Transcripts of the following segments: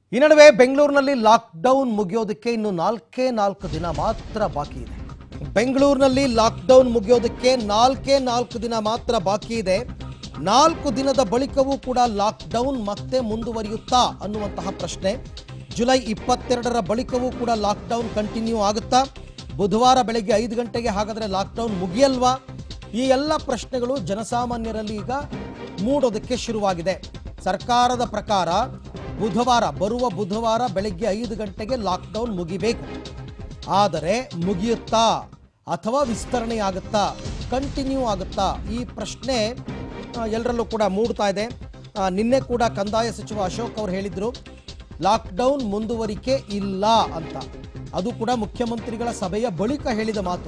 ಈ ನಡುವೆ ಬೆಂಗಳೂರಿನಲ್ಲಿ ಲಾಕ್ಡೌನ್ ಮುಗಿಯೋದಕ್ಕೆ ಇನ್ನು ನಾಲ್ಕೇ ನಾಲ್ಕು ದಿನ ಮಾತ್ರ ಬಾಕಿ ಇದೆ ಬೆಂಗಳೂರಿನಲ್ಲಿ ಲಾಕ್ಡೌನ್ ಮುಗಿಯೋದಕ್ಕೆ ನಾಲ್ಕೇ ನಾಲ್ಕು ದಿನ ಮಾತ್ರ ಬಾಕಿ ಇದೆ ನಾಲ್ಕು ದಿನದ ಬಳಿಕವೂ ಕೂಡ ಲಾಕ್ಡೌನ್ ಮತ್ತೆ ಮುಂದುವರಿಯುತ್ತಾ ಅನ್ನುವಂತಹ ಪ್ರಶ್ನೆ ಜುಲೈ ಇಪ್ಪತ್ತೆರಡರ ಬಳಿಕವೂ ಕೂಡ ಲಾಕ್ಡೌನ್ ಕಂಟಿನ್ಯೂ ಆಗುತ್ತಾ ಬುಧವಾರ ಬೆಳಗ್ಗೆ ಐದು ಗಂಟೆಗೆ ಹಾಗಾದರೆ ಲಾಕ್ಡೌನ್ ಮುಗಿಯಲ್ವಾ ಈ ಎಲ್ಲ ಪ್ರಶ್ನೆಗಳು ಜನಸಾಮಾನ್ಯರಲ್ಲಿ ಈಗ ಮೂಡೋದಕ್ಕೆ ಶುರುವಾಗಿದೆ ಸರ್ಕಾರದ ಪ್ರಕಾರ ಬುಧವಾರ ಬರುವ ಬುಧವಾರ ಬೆಳಗ್ಗೆ ಐದು ಗಂಟೆಗೆ ಲಾಕ್ಡೌನ್ ಮುಗಿಬೇಕು ಆದರೆ ಮುಗಿಯುತ್ತಾ ಅಥವಾ ವಿಸ್ತರಣೆಯಾಗುತ್ತಾ ಕಂಟಿನ್ಯೂ ಆಗುತ್ತಾ ಈ ಪ್ರಶ್ನೆ ಆ, ಎಲ್ಲರಲ್ಲೂ ಕೂಡ ಮೂಡ್ತಾ ಇದೆ ಆ, ನಿನ್ನೆ ಕೂಡ ಕಂದಾಯ ಸಚಿವ ಅಶೋಕ್ ಅವರು ಹೇಳಿದರು ಲಾಕ್ಡೌನ್ ಮುಂದುವರಿಕೆ ಇಲ್ಲ ಅಂತ ಅದು ಕೂಡ ಮುಖ್ಯಮಂತ್ರಿಗಳ ಸಭೆಯ ಬಳಿಕ ಹೇಳಿದ ಮಾತು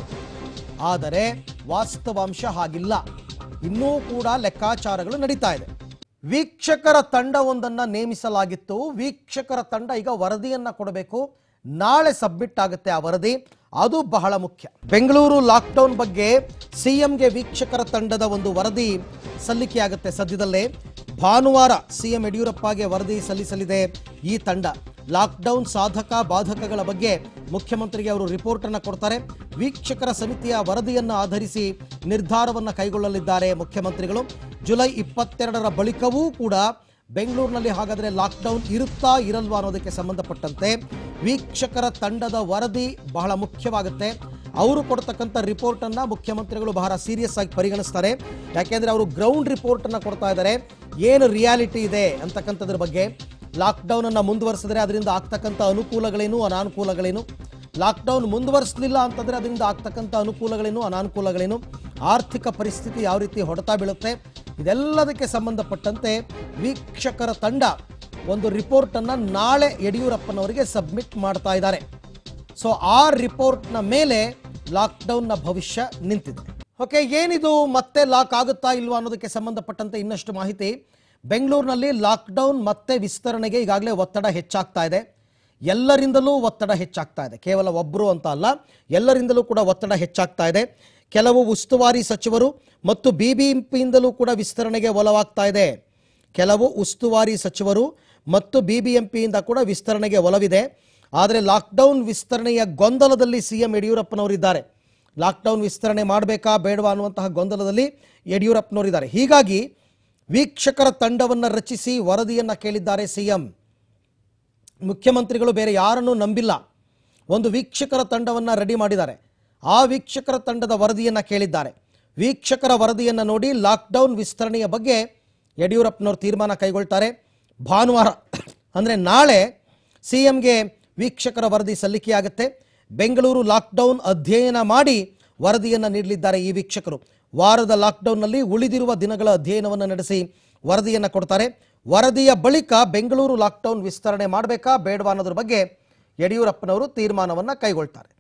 ಆದರೆ ವಾಸ್ತವಾಂಶ ಹಾಗಿಲ್ಲ ಇನ್ನೂ ಕೂಡ ಲೆಕ್ಕಾಚಾರಗಳು ನಡೀತಾ ಇದೆ ವೀಕ್ಷಕರ ತಂಡವೊಂದನ್ನು ನೇಮಿಸಲಾಗಿತ್ತು ವೀಕ್ಷಕರ ತಂಡ ಈಗ ವರದಿಯನ್ನ ಕೊಡಬೇಕು ನಾಳೆ ಸಬ್ಮಿಟ್ ಆಗುತ್ತೆ ಆ ವರದಿ ಅದು ಬಹಳ ಮುಖ್ಯ ಬೆಂಗಳೂರು ಲಾಕ್ಡೌನ್ ಬಗ್ಗೆ ಸಿಎಂಗೆ ವೀಕ್ಷಕರ ತಂಡದ ಒಂದು ವರದಿ ಸಲ್ಲಿಕೆಯಾಗುತ್ತೆ ಸದ್ಯದಲ್ಲೇ ಭಾನುವಾರ ಸಿಎಂ ಯಡಿಯೂರಪ್ಪಗೆ ವರದಿ ಸಲ್ಲಿಸಲಿದೆ ಈ ತಂಡ ಲಾಕ್ಡೌನ್ ಸಾಧಕ ಬಾಧಕಗಳ ಬಗ್ಗೆ ಮುಖ್ಯಮಂತ್ರಿಗೆ ಅವರು ರಿಪೋರ್ಟ್ ಅನ್ನು ಕೊಡ್ತಾರೆ ವೀಕ್ಷಕರ ಸಮಿತಿಯ ವರದಿಯನ್ನು ಆಧರಿಸಿ ನಿರ್ಧಾರವನ್ನು ಕೈಗೊಳ್ಳಲಿದ್ದಾರೆ ಮುಖ್ಯಮಂತ್ರಿಗಳು ಜುಲೈ ಇಪ್ಪತ್ತೆರಡರ ಬಳಿಕವೂ ಕೂಡ ಬೆಂಗಳೂರಿನಲ್ಲಿ ಹಾಗಾದರೆ ಲಾಕ್ಡೌನ್ ಇರುತ್ತಾ ಇರಲ್ವಾ ಅನ್ನೋದಕ್ಕೆ ಸಂಬಂಧಪಟ್ಟಂತೆ ವೀಕ್ಷಕರ ತಂಡದ ವರದಿ ಬಹಳ ಮುಖ್ಯವಾಗುತ್ತೆ ಅವರು ಕೊಡ್ತಕ್ಕಂಥ ರಿಪೋರ್ಟನ್ನು ಮುಖ್ಯಮಂತ್ರಿಗಳು ಬಹಳ ಸೀರಿಯಸ್ ಆಗಿ ಪರಿಗಣಿಸ್ತಾರೆ ಯಾಕೆಂದರೆ ಅವರು ಗ್ರೌಂಡ್ ರಿಪೋರ್ಟನ್ನು ಕೊಡ್ತಾ ಇದ್ದಾರೆ ಏನು ರಿಯಾಲಿಟಿ ಇದೆ ಅಂತಕ್ಕಂಥದ್ರ ಬಗ್ಗೆ ಲಾಕ್ಡೌನನ್ನು ಮುಂದುವರಿಸಿದ್ರೆ ಅದರಿಂದ ಆಗ್ತಕ್ಕಂಥ ಅನುಕೂಲಗಳೇನು ಅನಾನುಕೂಲಗಳೇನು ಲಾಕ್ಡೌನ್ ಮುಂದುವರಿಸಲಿಲ್ಲ ಅಂತಂದರೆ ಅದರಿಂದ ಆಗ್ತಕ್ಕಂಥ ಅನುಕೂಲಗಳೇನು ಅನಾನುಕೂಲಗಳೇನು ಆರ್ಥಿಕ ಪರಿಸ್ಥಿತಿ ಯಾವ ರೀತಿ ಹೊಡೆತ ಬೀಳುತ್ತೆ ಇದೆಲ್ಲದಕ್ಕೆ ಸಂಬಂಧಪಟ್ಟಂತೆ ವೀಕ್ಷಕರ ತಂಡ ಒಂದು ರಿಪೋರ್ಟನ್ನು ನಾಳೆ ಯಡಿಯೂರಪ್ಪನವರಿಗೆ ಸಬ್ಮಿಟ್ ಮಾಡ್ತಾ ಇದ್ದಾರೆ ಸೊ ಆ ರಿಪೋರ್ಟ್ನ ಮೇಲೆ ಲಾಕ್ಡೌನ್ನ ಭವಿಷ್ಯ ನಿಂತಿದೆ ಓಕೆ ಏನಿದು ಮತ್ತೆ ಲಾಕ್ ಆಗುತ್ತಾ ಇಲ್ವಾ ಅನ್ನೋದಕ್ಕೆ ಸಂಬಂಧಪಟ್ಟಂತೆ ಇನ್ನಷ್ಟು ಮಾಹಿತಿ ಬೆಂಗಳೂರಿನಲ್ಲಿ ಲಾಕ್ಡೌನ್ ಮತ್ತೆ ವಿಸ್ತರಣೆಗೆ ಈಗಾಗಲೇ ಒತ್ತಡ ಹೆಚ್ಚಾಗ್ತಾ ಇದೆ ಎಲ್ಲರಿಂದಲೂ ಒತ್ತಡ ಹೆಚ್ಚಾಗ್ತಾ ಇದೆ ಕೇವಲ ಒಬ್ಬರು ಅಂತ ಅಲ್ಲ ಎಲ್ಲರಿಂದಲೂ ಕೂಡ ಒತ್ತಡ ಹೆಚ್ಚಾಗ್ತಾ ಇದೆ ಕೆಲವು ಉಸ್ತುವಾರಿ ಸಚಿವರು ಮತ್ತು ಬಿ ಬಿ ಎಂಪಿಯಿಂದಲೂ ಕೂಡ ವಿಸ್ತರಣೆಗೆ ಒಲವಾಗ್ತಾ ಇದೆ ಕೆಲವು ಉಸ್ತುವಾರಿ ಸಚಿವರು ಮತ್ತು ಬಿ ಬಿ ಎಂ ಪಿಯಿಂದ ಕೂಡ ವಿಸ್ತರಣೆಗೆ ಒಲವಿದೆ ಆದರೆ ಲಾಕ್ಡೌನ್ ವಿಸ್ತರಣೆಯ ಗೊಂದಲದಲ್ಲಿ ಸಿ ಎಂ ಯಡಿಯೂರಪ್ಪನವರಿದ್ದಾರೆ ಲಾಕ್ಡೌನ್ ವಿಸ್ತರಣೆ ಮಾಡಬೇಕಾ ಬೇಡವಾ ಅನ್ನುವಂತಹ ಗೊಂದಲದಲ್ಲಿ ಯಡಿಯೂರಪ್ಪನವರಿದ್ದಾರೆ ಹೀಗಾಗಿ ವೀಕ್ಷಕರ ತಂಡವನ್ನು ರಚಿಸಿ ವರದಿಯನ್ನು ಕೇಳಿದ್ದಾರೆ ಸಿ ಎಂ ಮುಖ್ಯಮಂತ್ರಿಗಳು ಬೇರೆ ಯಾರನ್ನೂ ನಂಬಿಲ್ಲ ಒಂದು ವೀಕ್ಷಕರ ತಂಡವನ್ನು ರೆಡಿ ಮಾಡಿದ್ದಾರೆ ಆ ವೀಕ್ಷಕರ ತಂಡದ ವರದಿಯನ್ನು ಕೇಳಿದ್ದಾರೆ ವೀಕ್ಷಕರ ವರದಿಯನ್ನು ನೋಡಿ ಲಾಕ್ಡೌನ್ ವಿಸ್ತರಣೆಯ ಬಗ್ಗೆ ಯಡಿಯೂರಪ್ಪನವರು ತೀರ್ಮಾನ ಕೈಗೊಳ್ತಾರೆ ಭಾನುವಾರ ಅಂದರೆ ನಾಳೆ ಸಿ ಎಂಗೆ ವೀಕ್ಷಕರ ವರದಿ ಸಲ್ಲಿಕೆಯಾಗುತ್ತೆ ಬೆಂಗಳೂರು ಲಾಕ್ಡೌನ್ ಅಧ್ಯಯನ ಮಾಡಿ ವರದಿಯನ್ನು ನೀಡಲಿದ್ದಾರೆ ಈ ವೀಕ್ಷಕರು ವಾರದ ಲಾಕ್ಡೌನ್ನಲ್ಲಿ ಉಳಿದಿರುವ ದಿನಗಳ ಅಧ್ಯಯನವನ್ನು ನಡೆಸಿ ವರದಿಯನ್ನು ಕೊಡ್ತಾರೆ ವರದಿಯ ಬಳಿಕ ಬೆಂಗಳೂರು ಲಾಕ್ಡೌನ್ ವಿಸ್ತರಣೆ ಮಾಡಬೇಕಾ ಬೇಡವಾ ಅನ್ನೋದ್ರ ಬಗ್ಗೆ ಯಡಿಯೂರಪ್ಪನವರು ತೀರ್ಮಾನವನ್ನು ಕೈಗೊಳ್ತಾರೆ